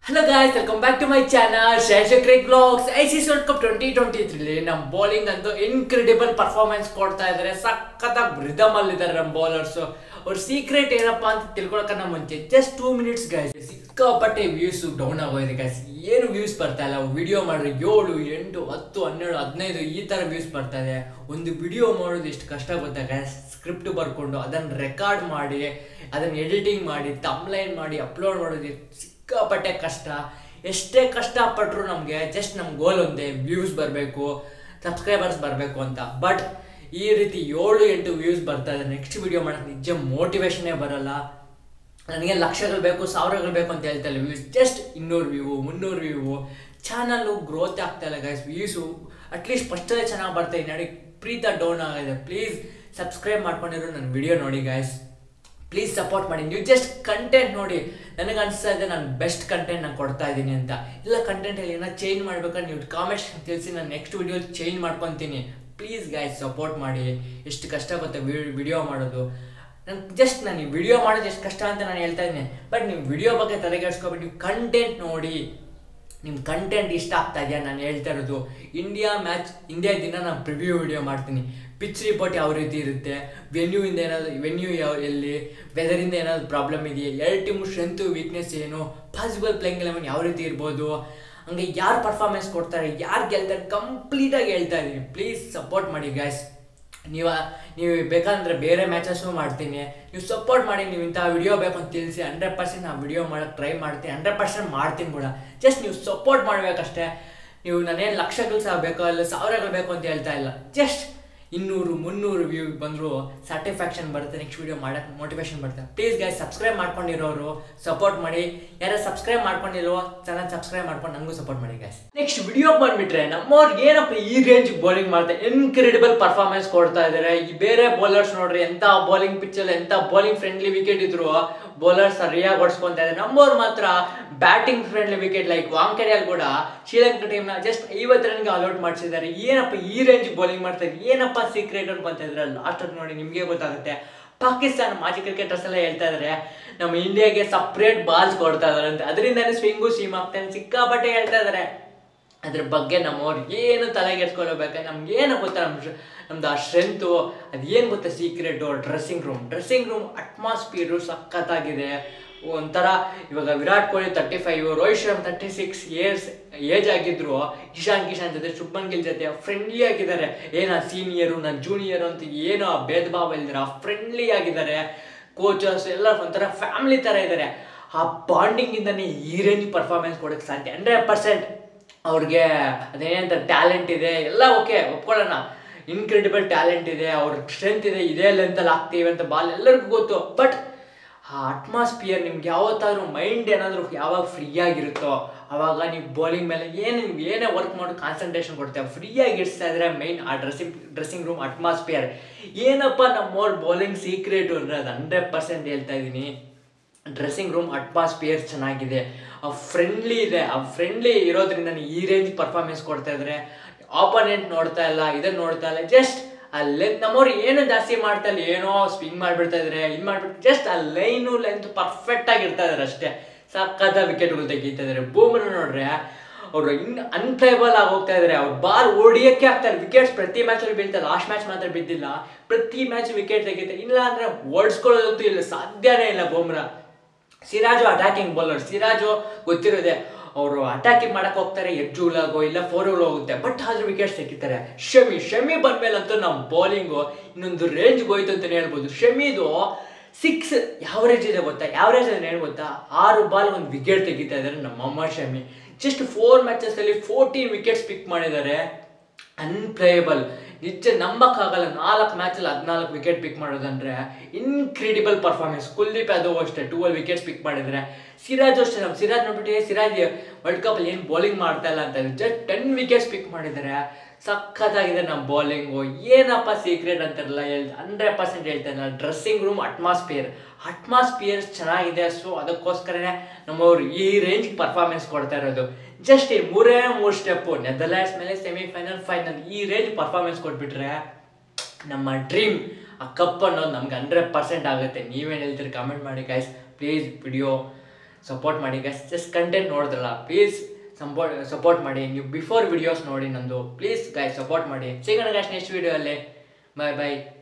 hello guys welcome back to my channel ಶೇಷಕ್ರಿಕ್ blogs I C world cup twenty twenty ತ್ರೀಲಿ ನಮ್ಮ bowling ಅಂತೂ incredible performance ಕೊಡ್ತಾ ಇದ್ದಾರೆ ಸಖತ್ತಾಗಿ ರಿದಮ್ ಅಲ್ಲಿ ಇದ್ದಾರೆ ನಮ್ಮ ಬೌಲರ್ಸ್ ಅವ್ರ ಸೀಕ್ರೆಟ್ ಏನಪ್ಪಾ ಅಂತ ತಿಳ್ಕೊಳಕನ್ನ ಮುಂಚೆ ಜಸ್ಟ್ ಟೂ ಮಿನಿಟ್ಸ್ ಗಾಯ್ಸ್ ಸಿಕ್ಕಾಪಟ್ಟೆ ವ್ಯೂಸ್ ಡೌನ್ ಆಗೋಗಿದೆ ಗಾಯ್ಸ್ ಏನು ವ್ಯೂಸ್ ಬರ್ತಾ ಇಲ್ಲ ವಿಡಿಯೋ ಮಾಡಿದ್ರೆ ಏಳು ಎಂಟು ಹತ್ತು ಹನ್ನೆರಡು ಹದಿನೈದು ಈ ತರ ವ್ಯೂಸ್ ಬರ್ತಾ ಇದೆ ಒಂದು ವಿಡಿಯೋ ಮಾಡೋದು ಎಷ್ಟು ಕಷ್ಟ ಗೊತ್ತಾ ಗಾಯ್ಸ್ ಸ್ಕ್ರಿಪ್ಟ್ ಬರ್ಕೊಂಡು ಅದನ್ನ ರೆಕಾರ್ಡ್ ಮಾಡಿ ಅದನ್ನ ಎಡಿಟಿಂಗ್ ಮಾಡಿ ತಮ್ಲೈನ್ ಮಾಡಿ ಅಪ್ಲೋಡ್ ಮಾಡೋದು ಸಿಕ್ಕಾಪಟ್ಟೆ ಕಷ್ಟ ಎಷ್ಟೇ ಕಷ್ಟಪಟ್ಟರು ನಮಗೆ ಜಸ್ಟ್ ನಮ್ಮ ಗೋಲ್ ಒಂದೇ ವ್ಯೂಸ್ ಬರಬೇಕು ಸಬ್ಸ್ಕ್ರೈಬರ್ಸ್ ಬರಬೇಕು ಅಂತ ಬಟ್ ಈ ರೀತಿ ಏಳು ಎಂಟು ವ್ಯೂಸ್ ಬರ್ತಾ ಇದೆ ನೆಕ್ಸ್ಟ್ ವಿಡಿಯೋ ಮಾಡೋಕ್ಕೆ ನಿಜ ಮೋಟಿವೇಶನೇ ಬರಲ್ಲ ನನಗೆ ಲಕ್ಷಗಳು ಬೇಕು ಸಾವಿರಗಳು ಬೇಕು ಅಂತ ಹೇಳ್ತಾ ಇಲ್ಲ ವ್ಯೂಸ್ ಜಸ್ಟ್ ಇನ್ನೂರು ವ್ಯೂ ಮುನ್ನೂರು ವ್ಯೂ ಚಾನಲ್ಲು ಗ್ರೋತ್ ಆಗ್ತಾ ಇಲ್ಲ ಗೈಸ್ ವ್ಯೂಸು ಅಟ್ಲೀಸ್ಟ್ ಫಸ್ಟಲ್ಲೇ ಚೆನ್ನಾಗಿ ಬರ್ತಾ ಇದೆ ನೋಡಿ ಪ್ರೀತ ಡೌನ್ ಆಗಿದೆ ಪ್ಲೀಸ್ ಸಬ್ಸ್ಕ್ರೈಬ್ ಮಾಡ್ಕೊಂಡಿರೋ ನನ್ನ ವಿಡಿಯೋ ನೋಡಿ ಗಾಯ್ಸ್ ಪ್ಲೀಸ್ ಸಪೋರ್ಟ್ ಮಾಡಿ ನೀವು ಜಸ್ಟ್ ಕಂಟೆಂಟ್ ನೋಡಿ ನನಗೆ ಅನಿಸ್ತಾ ಇದೆ ನಾನು ಬೆಸ್ಟ್ ಕಂಟೆಂಟ್ ನಾನು ಕೊಡ್ತಾ ಇದ್ದೀನಿ ಅಂತ ಇಲ್ಲ ಕಂಟೆಂಟಲ್ಲಿ ಏನೋ ಚೇಂಜ್ ಮಾಡ್ಬೇಕಾದ್ರೆ ನೀವು ಕಾಮೆಂಟ್ಸ್ ತಿಳಿಸಿ ನಾನು ನೆಕ್ಸ್ಟ್ ವಿಡಿಯೋ ಚೇಂಜ್ ಮಾಡ್ಕೊತೀನಿ ಪ್ಲೀಸ್ ಗಾಯ್ಸ್ ಸಪೋರ್ಟ್ ಮಾಡಿ ಎಷ್ಟು ಕಷ್ಟ ಗೊತ್ತಾ ವಿಡಿಯೋ ಮಾಡೋದು ನಾನು ಜಸ್ಟ್ ನಾನು ಈ ವಿಡಿಯೋ ಮಾಡೋದು ಎಷ್ಟು ಕಷ್ಟ ಅಂತ ನಾನು ಹೇಳ್ತಾ ಇದ್ದೀನಿ ಬಟ್ ನೀವು ವಿಡಿಯೋ ಬಗ್ಗೆ ತಲೆಗೆಡ್ಸ್ಕೊಬಿಟ್ಟು ನೀವು ಕಂಟೆಂಟ್ ನೋಡಿ ನಿಮ್ಮ ಕಂಟೆಂಟ್ ಇಷ್ಟ ಆಗ್ತಾ ಇದೆಯಾ ನಾನು ಹೇಳ್ತಾ ಇರೋದು ಇಂಡಿಯಾ ಮ್ಯಾಚ್ ಇಂಡಿಯಾ ದಿನ ನಾನು ಪ್ರಿವ್ಯೂ ವಿಡಿಯೋ ಮಾಡ್ತೀನಿ ಪಿಚ್ ರಿಪೋರ್ಟ್ ಯಾವ ರೀತಿ ಇರುತ್ತೆ ವೆನ್ಯೂಯಿಂದ ಏನಾದ್ರು ವೆನ್ಯೂ ಯಾವ ಎಲ್ಲಿ ವೆದರಿಂದ ಏನಾದ್ರು ಪ್ರಾಬ್ಲಮ್ ಇದೆಯಾ ಎರಡು ಟೀಮು ಸ್ಟ್ರೆಂತು ವೀಕ್ನೆಸ್ ಏನು ಪಾಸಿಬಲ್ ಪ್ಲೇಯಿಂಗ್ ಎಲೆವನ್ ಯಾವ ರೀತಿ ಇರ್ಬೋದು ಹಂಗೆ ಯಾರು ಪರ್ಫಾರ್ಮೆನ್ಸ್ ಕೊಡ್ತಾರೆ ಯಾರು ಗೆಲ್ತಾರೆ ಕಂಪ್ಲೀಟಾಗಿ ಹೇಳ್ತಾ ಇದ್ದೀನಿ ಪ್ಲೀಸ್ ಸಪೋರ್ಟ್ ಮಾಡಿ ಗಾಯ್ಸ್ ನೀವು ನೀವು ಬೇಕಂದ್ರೆ ಬೇರೆ ಮ್ಯಾಚಸ್ಸು ಮಾಡ್ತೀನಿ ನೀವು ಸಪೋರ್ಟ್ ಮಾಡಿ ನೀವು ಇಂಥ ವಿಡಿಯೋ ಬೇಕು ಅಂತ ತಿಳಿಸಿ ಹಂಡ್ರೆಡ್ ಪರ್ಸೆಂಟ್ ನಾನು ವಿಡಿಯೋ ಮಾಡೋಕ್ಕೆ ಟ್ರೈ ಮಾಡ್ತೀನಿ ಹಂಡ್ರೆಡ್ ಪರ್ಸೆಂಟ್ ಮಾಡ್ತೀನಿ ಕೂಡ ಜಸ್ಟ್ ನೀವು ಸಪೋರ್ಟ್ ಮಾಡಬೇಕಷ್ಟೇ ನೀವು ನಾನೇನು ಲಕ್ಷಗಳು ಸಹ ಬೇಕೋ ಇಲ್ಲ ಸಾವಿರಗಳು ಬೇಕು ಅಂತ ಹೇಳ್ತಾ ಇಲ್ಲ ಜಸ್ಟ್ ಇನ್ನೂರು ಮುನ್ನೂರು ವ್ಯೂ ಬಂದರೂ ಸ್ಯಾಟಿಸ್ಫ್ಯಾಕ್ಷನ್ ಬರುತ್ತೆ ನೆಕ್ಸ್ಟ್ ವಿಡಿಯೋ ಮಾಡೋಕ್ಕೆ ಮೋಟಿವೇಶನ್ ಬರುತ್ತೆ ಪ್ಲೀಸ್ ಗೈಸ್ ಸಬ್ಸ್ಕ್ರೈಬ್ ಮಾಡ್ಕೊಂಡಿರೋರು ಸಪೋರ್ಟ್ ಮಾಡಿ ಯಾರು ಸಬ್ಸ್ಕ್ರೈಬ್ ಮಾಡ್ಕೊಂಡಿರೋ ಚಾನಲ್ ಸಬ್ಸ್ಕ್ರೈಬ್ ಮಾಡ್ಕೊಂಡು ನನಗೂ ಸಪೋರ್ಟ್ ಮಾಡಿ ಗೈಸ್ ನೆಕ್ಸ್ಟ್ ವಿಡಿಯೋ ಬಂದ್ಬಿಟ್ರೆ ನಮ್ಮವ್ರಿಗೆ ಏನಪ್ಪ ಈ ರೇಂಜ್ ಬೌಲಿಂಗ್ ಮಾಡ್ತಾರೆ ಇನ್ಕ್ರೆಡಿಬಲ್ ಪರ್ಫಾರ್ಮೆನ್ಸ್ ಕೊಡ್ತಾ ಇದ್ದಾರೆ ಈ ಬೇರೆ ಬೌಲರ್ಸ್ ನೋಡ್ರಿ ಎಂತ ಬೌಲಿಂಗ್ ಪಿಚ್ಚಲ್ಲಿ ಎಂತ ಬೌಲಿಂಗ್ ಫ್ರೆಂಡ್ಲಿ ವಿಕೆಟ್ ಇದ್ರು ಬೌಲರ್ ಸರಿಯಾಗಿ ಹೊಡ್ಸ್ಕೊಂತ ಇದ್ದಾರೆ ನಮ್ಮವ್ರು ಮಾತ್ರ ಬ್ಯಾಟಿಂಗ್ ಫ್ರೆಂಡ್ಲಿ ವಿಕೆಟ್ ಲೈಕ್ ವಾಂಕರಿಯಲ್ಲಿ ಕೂಡ ಶ್ರೀಲಂಕಾ ಟೀಮ್ನ ಜಸ್ಟ್ ಐವತ್ತು ರನ್ಗೆ ಅಲೌಟ್ ಮಾಡಿಸಿದ್ದಾರೆ ಏನಪ್ಪ ಈ ರೇಂಜ್ ಬೌಲಿಂಗ್ ಮಾಡ್ತಾರೆ ಏನಪ್ಪ ಸೀಕ್ರೆಟ್ ಅನ್ಕೊಂತ ಇದ್ರೆ ಲಾಸ್ಟ್ ನೋಡಿ ನಿಮಗೆ ಗೊತ್ತಾಗುತ್ತೆ ಪಾಕಿಸ್ತಾನ ಮಾಜಿ ಕ್ರಿಕೆಟರ್ಸ್ ಎಲ್ಲ ಹೇಳ್ತಾ ಇದಾರೆ ನಮ್ಮ ಇಂಡಿಯಾಗೆ ಸಪ್ರೇಟ್ ಬಾಲ್ಸ್ ಕೊಡ್ತಾ ಇದಾರೆ ಅಂತ ಅದರಿಂದಾನೇ ಸ್ವಿಂಗು ಸೀಮ್ ಆಗ್ತಾನೆ ಸಿಕ್ಕಾಪಟ್ಟೆ ಹೇಳ್ತಾ ಇದಾರೆ ಅದ್ರ ಬಗ್ಗೆ ನಮ್ಮವ್ರು ಏನು ತಲೆಗೆಡ್ಸ್ಕೊಳ್ಬೇಕು ನಮ್ಗೆ ಏನು ಗೊತ್ತಾ ನಮ್ಮ ನಮ್ದು ಆ ಸ್ಟ್ರೆಂತು ಅದೇನು ಗೊತ್ತಾ secret dressing room dressing room atmosphere ಸಖತ್ತಾಗಿದೆ ಒಂಥರ ಇವಾಗ Virat Kohli thirty five Rohit Sharma thirty six years age ಆಗಿದ್ರು ಇಶಾನ್ ಕಿಶಾನ್ ಜೊತೆ ಶುಭ್ಮನ್ ಗಿಲ್ ಜೊತೆ ಫ್ರೆಂಡ್ಲಿ ಆಗಿದ್ದಾರೆ ಏನ ಸೀನಿಯರು ನಾನು ಜೂನಿಯರು ಅಂತ ಏನೋ ಭೇದ ಭಾವ ಇಲ್ದಿರ ಫ್ರೆಂಡ್ಲಿ ಆಗಿದ್ದಾರೆ ಕೋಚರ್ಸ್ ಎಲ್ಲ ಒಂಥರ ಫ್ಯಾಮಿಲಿ ಥರ ಇದ್ದಾರೆ ಆ ಬಾಂಡಿಂಗಿಂದನೇ ಈ ರೇಂಜ್ ಪರ್ಫಾರ್ಮೆನ್ಸ್ ಕೊಡೋಕ್ಕೆ ಸಾಧ್ಯ ಹಂಡ್ರೆಡ್ ಪರ್ಸೆಂಟ್ ಅವ್ರಿಗೆ ಅದೇನಂತ ಟ್ಯಾಲೆಂಟ್ ಇದೆ ಎಲ್ಲ ಓಕೆ ಒಪ್ಕೊಳ್ಳೋಣ ಇನ್ಕ್ರೆಡಿಬಲ್ ಟ್ಯಾಲೆಂಟ್ ಇದೆ ಅವ್ರ ಸ್ಟ್ರೆಂತ್ ಇದೆ ಇದೇ ಲೆಂತಲ್ಲಿ ಆಗ್ತೀವಿ ಅಂತ ಬಾಲ್ ಎಲ್ಲರಿಗೂ ಗೊತ್ತು ಬಟ್ ಆ ಅಟ್ಮಾಸ್ಫಿಯರ್ ನಿಮ್ಗೆ ಯಾವತ್ತಾದ್ರೂ ಮೈಂಡ್ ಏನಾದರೂ ಯಾವಾಗ ಫ್ರೀ ಆಗಿರುತ್ತೋ ಅವಾಗ ನೀವು ಬೌಲಿಂಗ್ ಮೇಲೆ ಏನು ನೀವು ಏನೇ ವರ್ಕ್ ಮಾಡಿ ಕಾನ್ಸಂಟ್ರೇಷನ್ ಕೊಡ್ತೇವೆ ಫ್ರೀಯಾಗಿ ಇಡ್ಸ್ತಾ ಇದ್ರೆ ಮೈನ್ ಆ ಡ್ರೆಸ್ಸಿಂಗ್ ಡ್ರೆಸ್ಸಿಂಗ್ ರೂಮ್ ಅಟ್ಮಾಸ್ಫಿಯರ್ ಏನಪ್ಪ ನಮ್ಮವ್ರ ಬೌಲಿಂಗ್ ಸೀಕ್ರೆಟು ಅಂದರೆ ಅದು ಹಂಡ್ರೆಡ್ ಪರ್ಸೆಂಟ್ ಹೇಳ್ತಾ ಇದ್ದೀನಿ ಡ್ರೆಸ್ಸಿಂಗ್ ರೂಮ್ ಅಟ್ಮಾಸ್ಫಿಯರ್ ಚೆನ್ನಾಗಿದೆ ಆ ಫ್ರೆಂಡ್ಲಿ ಇದೆ ಆ ಫ್ರೆಂಡ್ಲಿ ಇರೋದ್ರಿಂದ ಈ ರೇಂಜ್ ಪರ್ಫಾರ್ಮೆನ್ಸ್ ಕೊಡ್ತಾ ಇದ್ರೆ ಆಪೋನೆಂಟ್ ನೋಡ್ತಾ ಇಲ್ಲ ಇದನ್ನ ನೋಡ್ತಾ ಇಲ್ಲ ಜಸ್ಟ್ ಆ ಲೆಂತ್ ನಮ್ಮವ್ರು ಏನು ಜಾಸ್ತಿ ಮಾಡ್ತಾ ಇಲ್ಲ ಏನೋ ಸ್ವಿಂಗ್ ಮಾಡಿಬಿಡ್ತಾ ಇದ್ರೆ ಇದು ಮಾಡ್ಬಿಟ್ಟು ಜಸ್ಟ್ ಆ ಲೈನು ಲೆಂತ್ ಪರ್ಫೆಕ್ಟ್ ಆಗಿ ಇರ್ತಾ ಇದಾರೆ ಅಷ್ಟೇ ಸಖತ್ತ ವಿಕೆಟ್ಗಳು ತೆಗಿತಾ ಇದಾರೆ ಬೂಮ್ರ ನೋಡ್ರೆ ಅವರು ಇನ್ ಅನ್ಪ್ಲೇಬಲ್ ಆಗಿ ಹೋಗ್ತಾ ಇದಾರೆ ಅವ್ರು ಬಾಲ್ ಓಡಿಯಕ್ಕೆ ಆಗ್ತಾರೆ ವಿಕೆಟ್ಸ್ ಪ್ರತಿ ಮ್ಯಾಚಲ್ಲಿ ಬೀಳ್ತಾರೆ ಲಾಸ್ಟ್ ಮ್ಯಾಚ್ ಮಾತ್ರ ಬಿದ್ದಿಲ್ಲ ಪ್ರತಿ ಮ್ಯಾಚ್ ವಿಕೆಟ್ ತೆಗಿತಾರೆ ಇಲ್ಲ ಅಂದ್ರೆ ಓಡಿಸ್ಕೊಳ್ಳೋದಂತೂ ಇಲ್ಲ ಸಾಧ್ಯನೇ ಇಲ್ಲ ಬೂಮ್ರಾ ಸಿರಾಜು ಅಟ್ಯಾಕಿಂಗ್ ಬೌಲರ್ ಸಿರಾಜು ಗೊತ್ತಿರೋದೆ ಅವರು ಅಟ್ಯಾಕಿಂಗ್ ಮಾಡಕ್ ಹೋಗ್ತಾರೆ ಎಡ್ಜುಲಾಗೋ ಇಲ್ಲ ಫೋರ್ಗಳು ಹೋಗುತ್ತೆ ಬಟ್ ಆದ್ರೂ ವಿಕೆಟ್ಸ್ ತೆಗಿತಾರೆ ಶಮಿ ಶಮಿ ಬಂದ್ಮೇಲಂತೂ ನಮ್ಮ ಬೌಲಿಂಗು ಇನ್ನೊಂದು ರೇಂಜ್ಗೆ ಹೋಯ್ತು ಅಂತಲೇ ಹೇಳ್ಬೋದು ಶಮಿದು ಸಿಕ್ಸ್ ಯಾವರೇಜ್ ಇದೆ ಗೊತ್ತಾ ಯಾವರೇಜ್ ಅಂದ್ರೆ ಏನು ಗೊತ್ತಾ ಆರು ಬಾಲ್ ಒಂದು ವಿಕೆಟ್ ತೆಗಿತಾ ಇದ್ದಾರೆ ನಮ್ಮ ಮೊಹಮ್ಮದ್ ಶಮಿ ಜಸ್ಟ್ ಫೋರ್ ಮ್ಯಾಚಸಲ್ಲಿ ಫೋರ್ಟೀನ್ ವಿಕೆಟ್ಸ್ ಪಿಕ್ ಮಾಡಿದ್ದಾರೆ ಅನ್ಪ್ಲೇಯಬಲ್ ನಿಜ ನಂಬಕ್ಕಾಗಲ್ಲ ನಾಲ್ಕು ಮ್ಯಾಚಲ್ಲಿ ಹದಿನಾಲ್ಕು ವಿಕೆಟ್ ಪಿಕ್ ಮಾಡೋದಂದ್ರೆ ಇನ್ಕ್ರೆಡಿಬಲ್ ಪರ್ಫಾರ್ಮೆನ್ಸ್ ಕುಲ್ದೀಪ್ ಯಾದವ್ ಅಷ್ಟೇ ಟೂವೆಲ್ ವಿಕೆಟ್ಸ್ ಪಿಕ್ ಮಾಡಿದ್ರೆ ಸಿರಾಜ್ ಅಷ್ಟೇ ನಮ್ಮ ಸಿರಾಜ್ ನೋಡ್ಬಿಟ್ಟು ಸಿರಾಜ್ ವರ್ಲ್ಡ್ ಕಪ್ ಏನು ಬೌಲಿಂಗ್ ಮಾಡ್ತಾ ಇಲ್ಲ ಅಂತ ಜಸ್ಟ್ ಟೆನ್ ವಿಕೆಟ್ಸ್ ಪಿಕ್ ಮಾಡಿದ್ದಾರೆ ಸಖತ್ತಾಗಿದೆ ನಮ್ಮ ಬೌಲಿಂಗು ಏನಪ್ಪ ಸೀಕ್ರೆಟ್ ಅಂತಾರಲ್ಲ ಹೇಳ್ ಹಂಡ್ರೆಡ್ ಪರ್ಸೆಂಟ್ ಹೇಳ್ತೇನೆ ಡ್ರೆಸ್ಸಿಂಗ್ ರೂಮ್ ಅಟ್ಮಾಸ್ಫಿಯರ್ ಅಟ್ಮಾಸ್ಫಿಯರ್ ಚೆನ್ನಾಗಿದೆ ಸೊ ಅದಕ್ಕೋಸ್ಕರನೇ ನಮ್ಮವರು ಈ ರೇಂಜ್ ಪರ್ಫಾರ್ಮೆನ್ಸ್ ಕೊಡ್ತಾ ಇರೋದು ಜಸ್ಟ್ ಈ ಮೂರೇ ಮೂರು ಸ್ಟೆಪ್ಪು ನೆದರ್ಲ್ಯಾಂಡ್ಸ್ ಮೇಲೆ ಸೆಮಿಫೈನಲ್ ಫೈನಲ್ ಈ ರೇಂಜ್ ಪರ್ಫಾರ್ಮೆನ್ಸ್ ಕೊಟ್ಬಿಟ್ರೆ ನಮ್ಮ ಡ್ರೀಮ್ ಆ ಕಪ್ ಅನ್ನೋದು ನಮ್ಗೆ ಹಂಡ್ರೆಡ್ ಪರ್ಸೆಂಟ್ ಆಗುತ್ತೆ ನೀವೇನು ಹೇಳ್ತೀರಿ ಕಮೆಂಟ್ ಮಾಡಿ ಗೈಸ್ ಪ್ಲೀಸ್ ವಿಡಿಯೋ ಸಪೋರ್ಟ್ ಮಾಡಿ ಗೈಸ್ ಜಸ್ಟ್ ಕಂಟೆಂಟ್ ನೋಡಿದ್ರಲ್ಲ ಪ್ಲೀಸ್ ಸಪೋರ್ಟ್ ಸಪೋರ್ಟ್ ಮಾಡಿ ನೀವು ಬಿಫೋರ್ ವಿಡಿಯೋಸ್ ನೋಡಿ ನಂದು ಪ್ಲೀಸ್ ಗಾಯ್ ಸಪೋರ್ಟ್ ಮಾಡಿ ಸಿಗೋಣ ಗಾಯ್ಸ್ ನೆಕ್ಸ್ಟ್ ವಿಡಿಯೋ ಅಲ್ಲಿ ಬಾಯ್ ಬಾಯ್